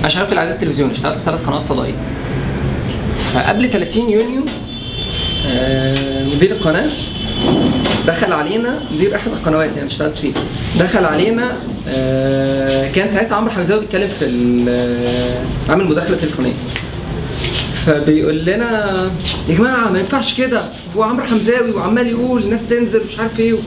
انا شغال في الاعداد التلفزيوني اشتغلت في ثلاث قنوات فضائيه فقبل 30 يونيو آه، مدير القناه دخل علينا مدير احد القنوات يعني اشتغلت فيه دخل علينا آه، كان ساعتها عمرو حمزاوي بيتكلم في ال- آه، عامل مداخله تليفونيه فبيقول لنا يا جماعه ما ينفعش كده هو عمرو حمزاوي وعمال يقول الناس تنزل مش عارف ايه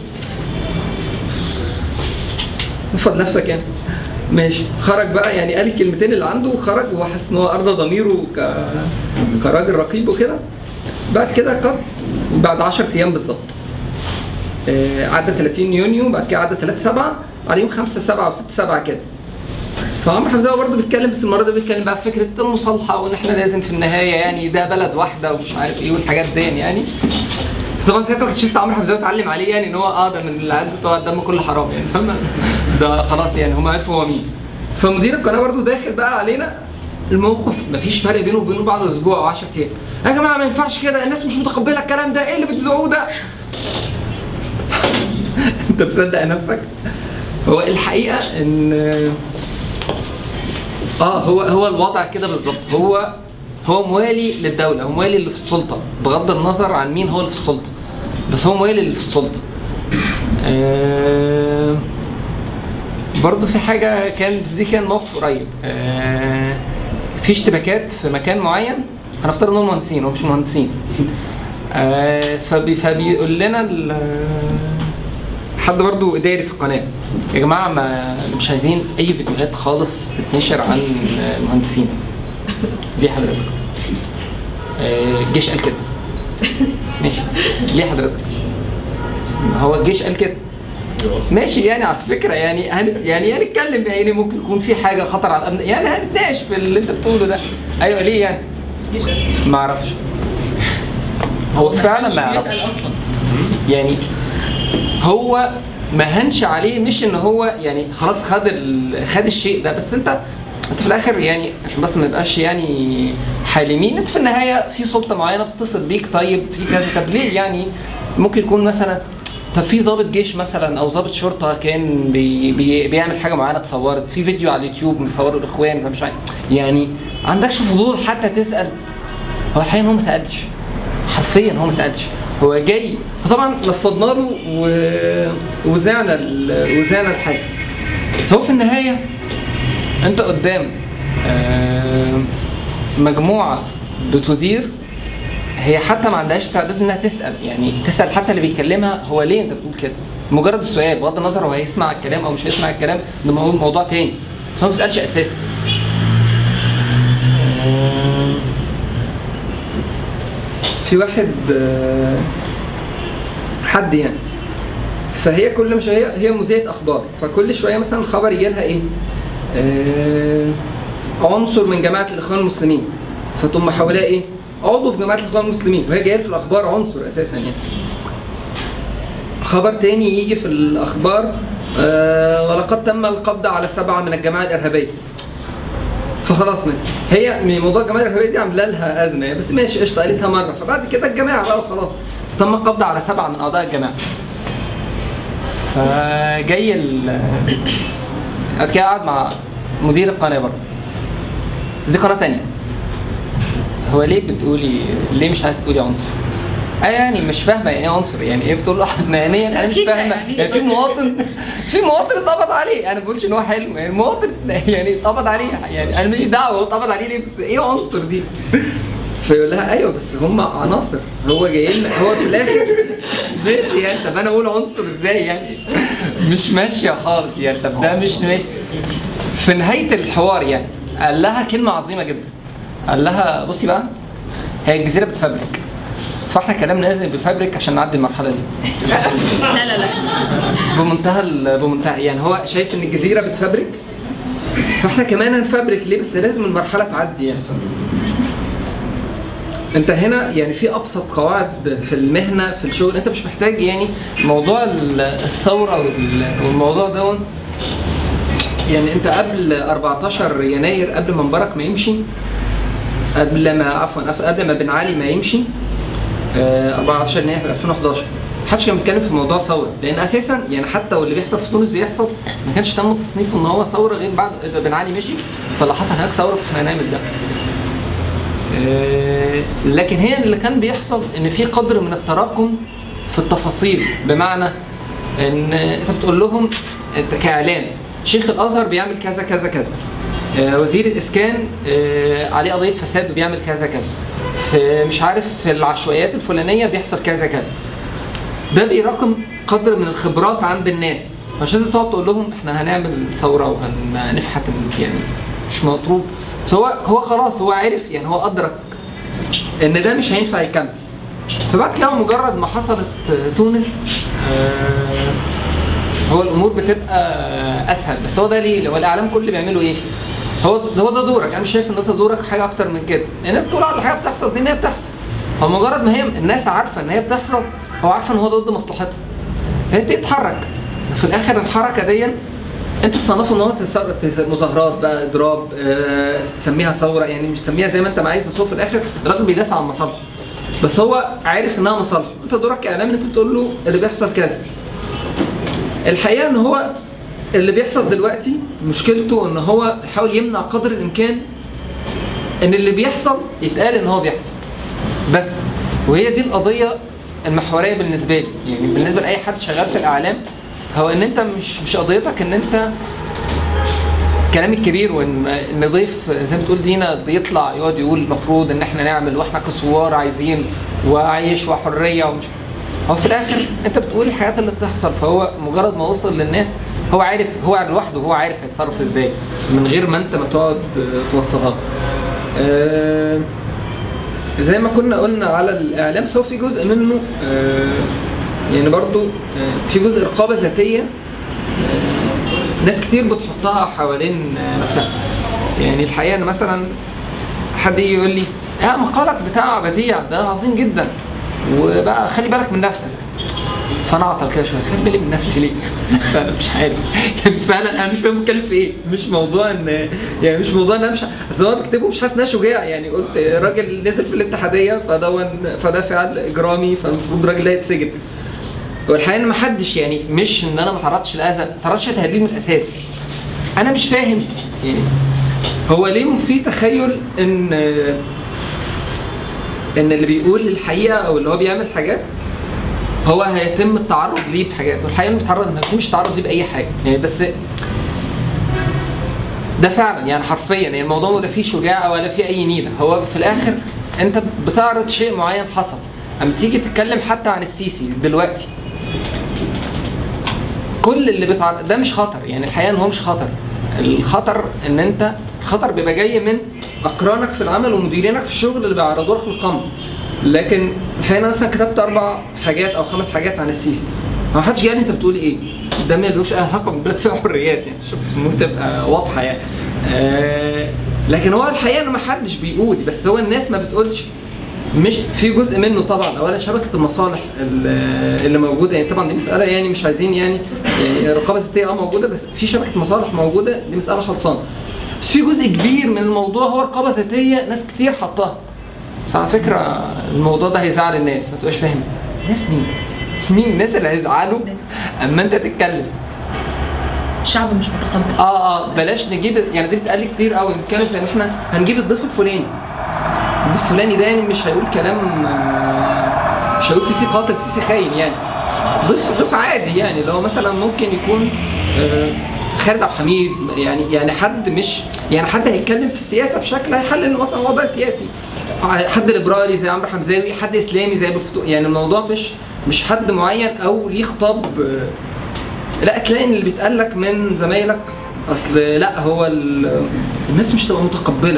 نفض نفسك يعني ماشي خرج بقى يعني قال الكلمتين اللي عنده وخرج وهو حاسس ان هو ارضى ضميره ك... كراجل رقيب وكده بعد كده قد بعد 10 ايام بالظبط آه، عدى 30 يونيو بعد كده عدى 3 7 على يوم 5 7 و6 7 كده فعمرو حمزاوي برضه بيتكلم بس المره دي بيتكلم بقى في فكره المصالحه وان احنا لازم في النهايه يعني ده بلد واحده ومش عارف ايه والحاجات دي يعني طبعا ساعتها ما كانش لسه عمرو حمزاوي اتعلم عليه يعني ان هو اه ده من العيال بتوع الدم كله حرام يعني فاهم ده خلاص يعني هم عرفوا هو مين فمدير القناه برضه داخل بقى علينا الموقف مفيش فرق بينه وبينه بعد اسبوع او 10 ايام يا جماعه ما ينفعش كده الناس مش متقبله الكلام ده ايه اللي بتزعوه ده انت مصدق نفسك هو الحقيقه ان اه هو هو الوضع كده بالظبط هو هو موالي للدوله هو موالي اللي في السلطه بغض النظر عن مين هو اللي في السلطه بس هو موالي اللي في السلطه آه برضه في حاجه كان بس دي كان موقف قريب آه في اشتباكات في مكان معين هنفترض انهم مهندسين هم مش مهندسين آه فبي فبيقول لنا ال- حد برضو اداري في القناه يا جماعه ما مش عايزين اي فيديوهات خالص تتنشر عن المهندسين ليه حضرتك؟ آه، الجيش قال كده ماشي ليه حضرتك؟ ما هو الجيش قال كده ماشي يعني على فكره يعني هنت يعني هنتكلم يعني ممكن يكون في حاجه خطر على الامن يعني هنتناقش في اللي انت بتقوله ده ايوه ليه يعني؟ ما اعرفش هو فعلا ما يعرفش يسال اصلا يعني هو ما هنش عليه مش ان هو يعني خلاص خد ال... خد الشيء ده بس انت انت في الاخر يعني عشان بس ما نبقاش يعني حالمين انت في النهايه في سلطه معينه بتتصل بيك طيب في كذا طب ليه يعني ممكن يكون مثلا طب في ضابط جيش مثلا او ضابط شرطه كان بي بي بيعمل حاجه معينه اتصورت في فيديو على اليوتيوب مصوره الاخوان فمش عارف يعني عندكش فضول حتى تسال هو الحقيقه ان هو ما سالش حرفيا هو ما سالش هو جاي فطبعا نفضنا له و... وزعنا ال... وزعنا الحاجه بس هو في النهايه انت قدام آه، مجموعه بتدير هي حتى ما عندهاش استعداد انها تسال يعني تسال حتى اللي بيكلمها هو ليه انت بتقول كده مجرد السؤال بغض النظر هو هيسمع الكلام او مش هيسمع الكلام ده مو- موضوع تاني بس هو ما بيسالش اساسا آه، في واحد آه، حد يعني فهي كل مش هي هي مذيعة اخبار فكل شويه مثلا الخبر يجي لها ايه؟ آه عنصر من جماعه الاخوان المسلمين فتقوم محولاه ايه؟ عضو في جماعه الاخوان المسلمين وهي جايه في الاخبار عنصر اساسا يعني خبر تاني يجي في الاخبار آه ولقد تم القبض على سبعه من الجماعه الارهابيه فخلاص ماشي هي من موضوع الجماعه الارهابيه دي عامله لها ازمه يعني بس ماشي قشطه قالتها مره فبعد كده الجماعه بقى وخلاص تم القبض على سبعه من اعضاء الجماعه فجاي ال بعد كده قعد مع مدير القناه برضه بس دي قناه تانية هو ليه بتقولي ليه مش عايز تقولي عنصر؟ اه يعني مش فاهمه يعني ايه عنصر يعني ايه بتقول له حنانيا انا مش أكيد فاهمه يعني. يعني في مواطن في مواطن اتقبض عليه انا ما بقولش ان هو حلو يعني مواطن يعني اتقبض عليه يعني انا ماليش دعوه هو اتقبض عليه ليه بس ايه عنصر دي؟ فيقول لها ايوه بس هم عناصر هو جاي لنا هو في الاخر ماشي يعني طب انا اقول عنصر ازاي يعني مش ماشيه خالص يعني طب ده مش ماشي في نهايه الحوار يعني قال لها كلمه عظيمه جدا قال لها بصي بقى هي الجزيره بتفبرك فاحنا كلام نازل بفبرك عشان نعدي المرحله دي لا لا لا بمنتهى ال- بمنتهى يعني هو شايف ان الجزيره بتفبرك فاحنا كمان هنفبرك ليه بس لازم المرحله تعدي يعني انت هنا يعني في ابسط قواعد في المهنه في الشغل انت مش محتاج يعني موضوع ال- الثوره وال- والموضوع ده يعني انت قبل 14 يناير قبل ما مبارك ما يمشي قبل ما عفوا قبل ما بن علي ما يمشي آه، 14 يناير 2011 محدش كان بيتكلم في موضوع ثوره لان اساسا يعني حتى واللي بيحصل في تونس بيحصل ما كانش تم تصنيفه ان هو ثوره غير بعد ده بن علي مشي فاللي حصل هناك ثوره فاحنا هنعمل ده آه، لكن هي اللي كان بيحصل ان في قدر من التراكم في التفاصيل بمعنى ان انت بتقول لهم انت كاعلام شيخ الازهر بيعمل كذا كذا كذا آه، وزير الاسكان آه، عليه قضيه فساد وبيعمل كذا كذا في مش عارف في العشوائيات الفلانيه بيحصل كذا كذا ده بيراكم قدر من الخبرات عند الناس مش لازم تقعد تقول لهم احنا هنعمل ثوره وهنفحت ال- يعني مش مطلوب بس هو هو خلاص هو عرف يعني هو ادرك ان ده مش هينفع يكمل فبعد كده مجرد ما حصلت تونس آه، هو الامور بتبقى اسهل بس هو ده ليه؟ هو الاعلام كل اللي بيعمله ايه؟ هو هو ده دورك انا مش شايف ان انت دورك حاجه اكتر من كده ان انت تقول على حاجه بتحصل دي ان هي بتحصل هو مجرد ما هي الناس عارفه ان هي بتحصل هو عارفه ان هو ضد مصلحتها فهي تتحرك في الاخر الحركه دي انت تصنفوا ان هو تس- تس- مظاهرات بقى اضراب آه، تسميها ثوره يعني مش تسميها زي ما انت ما عايز بس هو في الاخر الراجل بيدافع عن مصالحه بس هو عارف انها مصالحه انت دورك كاعلام ان انت تقول له اللي بيحصل كذا الحقيقه ان هو اللي بيحصل دلوقتي مشكلته ان هو يحاول يمنع قدر الامكان ان اللي بيحصل يتقال ان هو بيحصل بس وهي دي القضيه المحوريه بالنسبه لي يعني بالنسبه لاي حد شغال في الاعلام هو ان انت مش مش قضيتك ان انت الكلام الكبير وان ان ضيف زي ما بتقول دينا بيطلع يقعد يقول المفروض ان احنا نعمل واحنا كثوار عايزين وعيش وحريه ومش هو في الاخر انت بتقول الحاجات اللي بتحصل فهو مجرد ما وصل للناس هو عارف هو لوحده هو عارف هيتصرف ازاي من غير ما انت ما تقعد توصلها له. آه، زي ما كنا قلنا على الاعلام سو في جزء منه آه، يعني برضو آه، في جزء رقابه ذاتيه آه، ناس كتير بتحطها حوالين آه، نفسها يعني الحقيقه ان مثلا حد يجي يقول لي اه مقالك بتاع بديع ده عظيم جدا وبقى خلي بالك من نفسك فانا اعطل كده شويه خلي بالي من نفسي ليه؟ فانا مش عارف يعني فعلا انا مش فاهم بتكلم في ايه مش موضوع ان يعني مش موضوع ان انا مش اصل هو بكتبه مش حاسس ان انا شجاع يعني قلت راجل نزل في الاتحاديه فده فده فعل اجرامي فالمفروض الراجل ده يتسجن والحقيقه ان ما حدش يعني مش ان انا ما تعرضتش لاذى ما تعرضتش لتهديد من الاساس انا مش فاهم يعني هو ليه في تخيل ان ان اللي بيقول الحقيقه او اللي هو بيعمل حاجات هو هيتم التعرض ليه بحاجات والحقيقه انه بيتعرض ما فيش تعرض ليه باي حاجه يعني بس ده فعلا يعني حرفيا يعني الموضوع ولا فيه شجاعه ولا فيه اي نيله هو في الاخر انت بتعرض شيء معين حصل اما تيجي تتكلم حتى عن السيسي دلوقتي كل اللي بتعرض ده مش خطر يعني الحقيقه ان هو مش خطر الخطر ان انت الخطر بيبقى جاي من اقرانك في العمل ومديرينك في الشغل اللي بيعرضوا لك القمع لكن الحقيقه انا مثلا كتبت اربع حاجات او خمس حاجات عن السيسي ما حدش قال لي انت بتقول ايه ده ملوش اي علاقه بالبلد فيها حريات يعني عشان بس الامور تبقى واضحه يعني آه لكن هو الحقيقه ان ما حدش بيقول بس هو الناس ما بتقولش مش في جزء منه طبعا اولا شبكه المصالح اللي اللي موجوده يعني طبعا دي مساله يعني مش عايزين يعني يعني الرقابه الذاتيه اه موجوده بس في شبكه مصالح موجوده دي مساله خلصانه بس في جزء كبير من الموضوع هو رقابه ذاتيه ناس كتير حطها بس على فكره الموضوع ده هيزعل الناس ما تبقاش فاهم ناس مين؟ مين الناس اللي هيزعلوا اما انت تتكلم الشعب مش متقبل اه اه بلاش نجيب يعني دي بتقال لي كتير قوي نتكلم في ان احنا هنجيب الضيف الفلاني الضيف الفلاني ده يعني مش هيقول كلام آه، مش هيقول سيسي قاتل سيسي خاين يعني ضيف ضيف عادي يعني اللي هو مثلا ممكن يكون آه، خالد عبد الحميد يعني يعني حد مش يعني حد هيتكلم في السياسه بشكل هيحلل مثلا وضع سياسي حد ليبرالي زي عمرو حمزاوي حد اسلامي زي ابو فتوح يعني الموضوع مش مش حد معين او ليه خطاب آه، لا تلاقي ان اللي بيتقال لك من زمايلك اصل لا هو ال- الناس مش تبقى متقبله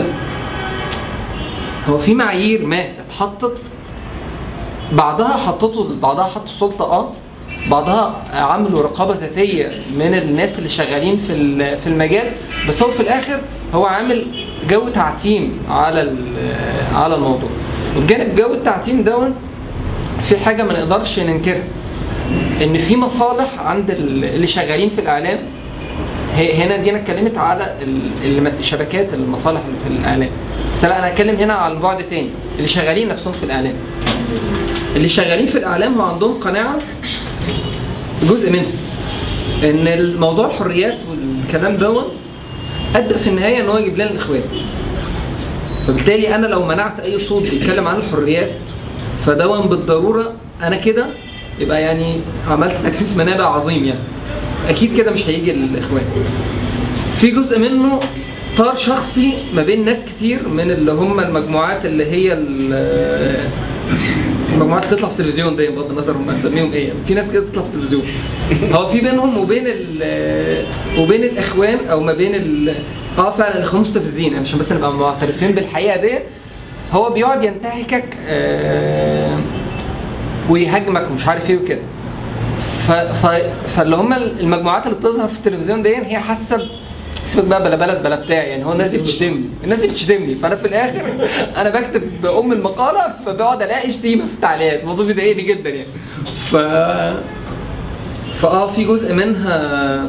هو في معايير ما اتحطت بعضها حطته بعضها حط السلطه اه بعضها عملوا رقابه ذاتيه من الناس اللي شغالين في ال- في المجال بس هو في الاخر هو عامل جو تعتيم على ال- على الموضوع وبجانب جو التعتيم دون في حاجه ما نقدرش ننكرها ان في مصالح عند ال- اللي شغالين في الاعلام هي هنا دي انا اتكلمت على ال- المس- شبكات المصالح اللي في الاعلام بس لا انا هتكلم هنا على البعد تاني اللي شغالين نفسهم في الاعلام اللي شغالين في الاعلام هو عندهم قناعه جزء منهم ان الموضوع الحريات والكلام دوت ادى في النهايه ان هو يجيب لنا الاخوان فبالتالي انا لو منعت اي صوت بيتكلم عن الحريات فدون بالضروره انا كده يبقى يعني عملت تكفيف منابع عظيم يعني اكيد كده مش هيجي الاخوان في جزء منه طار شخصي ما بين ناس كتير من اللي هم المجموعات اللي هي ال- المجموعات اللي تطلع في التلفزيون دي بغض النظر هم هنسميهم ايه يعني في ناس كده تطلع في التلفزيون هو في بينهم وبين ال وبين الاخوان او ما بين ال اه فعلا الاخوان مستفزين يعني عشان بس نبقى معترفين بالحقيقه ديت هو بيقعد ينتهكك آه ويهاجمك ومش عارف ايه وكده ف... ف... فاللي هم المجموعات اللي بتظهر في التلفزيون دي هي حاسه ب- سيبك بقى بلا بلد بلا بتاع يعني هو الناس دي بتشتمني الناس دي بتشتمني فانا في الاخر انا بكتب ام المقاله فبقعد الاقي شتيمه في التعليقات الموضوع بيضايقني جدا يعني ف فاه في جزء منها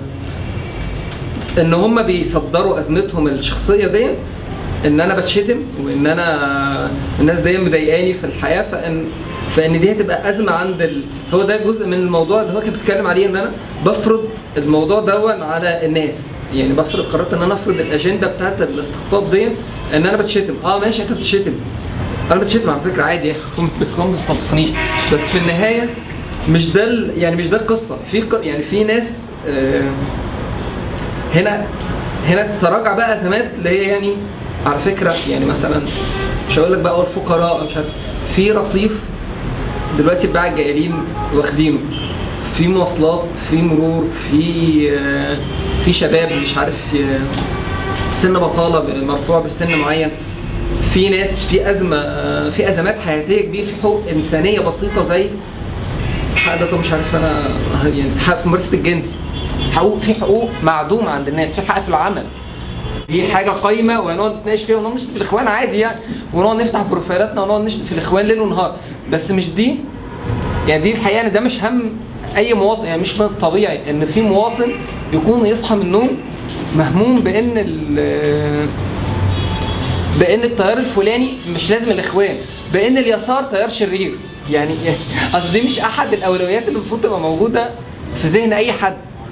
ان هم بيصدروا ازمتهم الشخصيه دي ان انا بتشتم وان انا الناس دي مضايقاني في الحياه فان فان دي هتبقى ازمه عند ال... هو ده جزء من الموضوع اللي هو كان بيتكلم عليه ان انا بفرض الموضوع دون على الناس يعني بفرض قررت ان انا افرض الاجنده بتاعت الاستقطاب دي ان انا بتشتم اه ماشي انت بتشتم انا بتشتم على فكره عادي يعني هم هم ما بيستلطفونيش بس في النهايه مش ده ال- يعني مش ده القصه في ق- يعني في ناس آه هنا هنا تتراجع بقى ازمات اللي هي يعني على فكره يعني مثلا مش هقول لك بقى هو الفقراء مش عارف في رصيف دلوقتي بقى الجائلين واخدينه في مواصلات في مرور في آه، في شباب مش عارف آه، سن بطاله مرفوع بسن معين في ناس في ازمه آه، في ازمات حياتيه كبيره في حقوق انسانيه بسيطه زي حق ده طب مش عارف انا يعني حق في ممارسه الجنس حقوق في حقوق معدومه عند الناس في الحق في العمل دي حاجه قايمه ونقعد نتناقش فيها ونقعد نشتم في الاخوان عادي يعني ونقعد نفتح بروفايلاتنا ونقعد نشتم في الاخوان ليل ونهار بس مش دي يعني دي الحقيقه ان ده مش هم اي مواطن يعني مش من الطبيعي ان في مواطن يكون يصحى من النوم مهموم بان ال- بان التيار الفلاني مش لازم الاخوان بان اليسار تيار شرير يعني اصل دي مش احد الاولويات اللي المفروض تبقى موجوده في ذهن اي حد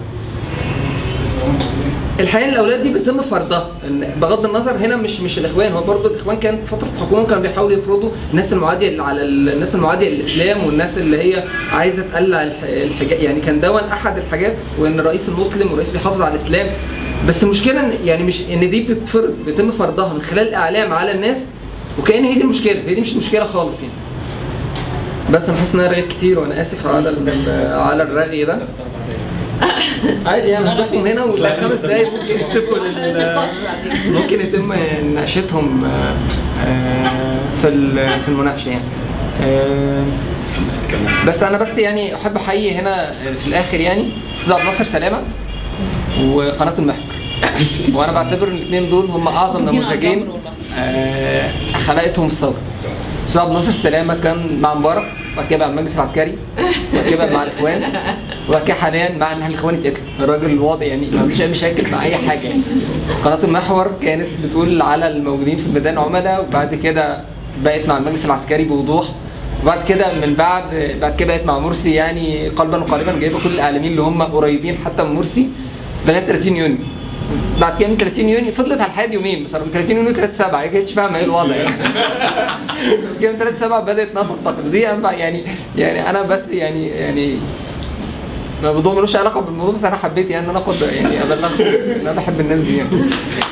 الحقيقه الاولويات دي بيتم فرضها ان بغض النظر هنا مش مش الاخوان هو برضه الاخوان كان في فتره حكومه كانوا بيحاولوا يفرضوا الناس المعاديه على ال- الناس المعاديه للاسلام والناس اللي هي عايزه تقلع الح- الحجاب يعني كان دون احد الحاجات وان الرئيس المسلم والرئيس بيحافظ على الاسلام بس المشكله ان يعني مش ان دي بتفرض بيتم فرضها من خلال الاعلام على الناس وكأن هي دي المشكله هي دي مش المشكله خالص يعني بس انا حاسس ان انا رغيت كتير وانا اسف على ال- على الرغي ده عادي يعني هضيفهم هنا ولا خمس دقايق ممكن يتفقوا عشان لل- النقاش بعدين ممكن يتم مناقشتهم آه، آه، في ال- في المناقشه يعني آه، بس انا بس يعني احب احيي هنا في الاخر يعني استاذ عبد الناصر سلامه وقناه المحور وانا بعتبر الاثنين دول هم اعظم موجودين على نموذجين الجمر والله. آه، خلقتهم الثوره استاذ عبد الناصر سلامه كان مع مبارك وبعد كده مع المجلس العسكري وبعد كده مع الاخوان وبعد كده حاليا مع ان الاخوان اتقتلوا الراجل واضح يعني ما عندوش اي مشاكل مع اي حاجه يعني قناه المحور كانت بتقول على الموجودين في الميدان عملاء وبعد كده بقت مع المجلس العسكري بوضوح وبعد كده من بعد بعد كده بقت مع مرسي يعني قلبا وقالبا جايبه كل الاعلاميين اللي هم قريبين حتى من مرسي لغايه 30 يونيو بعد كده من 30 يونيو فضلت على الحياه يومين بس من 30 يونيو 3 7 هي كانتش فاهمه ايه الوضع يعني كده من 3 7 بدات انها تنتقل دي أما يعني يعني انا بس يعني يعني الموضوع ملوش علاقه بالموضوع بس انا حبيت يعني ان انا اخد يعني ابلغكم ان انا بحب الناس دي يعني